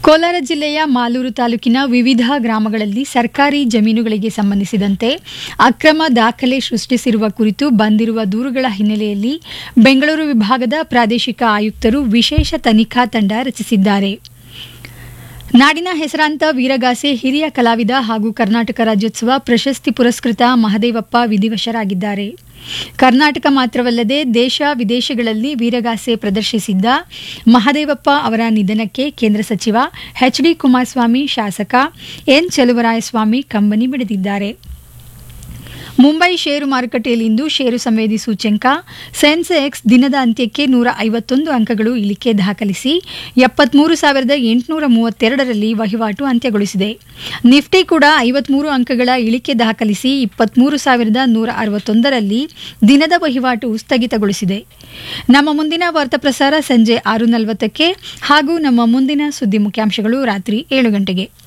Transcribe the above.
ಕೋಲಾರ ಜಿಲ್ಲೆಯ ಮಾಲೂರು ತಾಲೂಕಿನ ವಿವಿಧ ಗ್ರಾಮಗಳಲ್ಲಿ ಸರ್ಕಾರಿ ಜಮೀನುಗಳಿಗೆ ಸಂಬಂಧಿಸಿದಂತೆ ಅಕ್ರಮ ದಾಖಲೆ ಸೃಷ್ಟಿಸಿರುವ ಕುರಿತು ಬಂದಿರುವ ದೂರುಗಳ ಹಿನ್ನೆಲೆಯಲ್ಲಿ ಬೆಂಗಳೂರು ವಿಭಾಗದ ಪ್ರಾದೇಶಿಕ ಆಯುಕ್ತರು ವಿಶೇಷ ತನಿಖಾ ತಂಡ ರಚಿಸಿದ್ದಾರೆ ನಾಡಿನ ಹೆಸರಾಂತ ವೀರಗಾಸೆ ಹಿರಿಯ ಕಲಾವಿದ ಹಾಗೂ ಕರ್ನಾಟಕ ರಾಜ್ಯೋತ್ಸವ ಪ್ರಶಸ್ತಿ ಪುರಸ್ಕೃತ ಮಹದೇವಪ್ಪ ವಿಧಿವಶರಾಗಿದ್ದಾರೆ ಕರ್ನಾಟಕ ಮಾತ್ರವಲ್ಲದೆ ದೇಶ ವಿದೇಶಗಳಲ್ಲಿ ವೀರಗಾಸೆ ಪ್ರದರ್ಶಿಸಿದ್ದ ಮಹದೇವಪ್ಪ ಅವರ ನಿಧನಕ್ಕೆ ಕೇಂದ್ರ ಸಚಿವ ಎಚ್ ಡಿ ಕುಮಾರಸ್ವಾಮಿ ಶಾಸಕ ಎನ್ ಚಲುವರಾಯಸ್ವಾಮಿ ಕಂಬನಿ ಮಿಡಿದಿದ್ದಾರೆ ಮುಂಬೈ ಷೇರು ಮಾರುಕಟ್ಟೆಯಲ್ಲಿಂದು ಷೇರು ಸಂವೇದಿ ಸೂಚ್ಯಂಕ ಸೆನ್ಸೆಕ್ಸ್ ದಿನದ ಅಂತ್ಯಕ್ಕೆ ನೂರ ಐವತ್ತೊಂದು ಅಂಕಗಳು ಇಳಿಕೆ ದಾಖಲಿಸಿ ಎಪ್ಪತ್ಮೂರು ಸಾವಿರದ ಎಂಟುನೂರ ಮೂವತ್ತೆರಡರಲ್ಲಿ ವಹಿವಾಟು ಅಂತ್ಯಗೊಳಿಸಿದೆ ನಿಫ್ಟಿ ಕೂಡ ಐವತ್ಮೂರು ಅಂಕಗಳ ಇಳಿಕೆ ದಾಖಲಿಸಿ ಇಪ್ಪತ್ಮೂರು ಸಾವಿರದ ನೂರ ಅರವತ್ತೊಂದರಲ್ಲಿ ದಿನದ ವಹಿವಾಟು ಸ್ಥಗಿತಗೊಳಿಸಿದೆ ನಮ್ಮ ಮುಂದಿನ ವಾರ್ತಾ ಪ್ರಸಾರ ಸಂಜೆ ಆರು ನಲವತ್ತಕ್ಕೆ ಹಾಗೂ ನಮ್ಮ ಮುಂದಿನ ಸುದ್ದಿ ಮುಖ್ಯಾಂಶಗಳು ರಾತ್ರಿ ಏಳು ಗಂಟೆಗೆ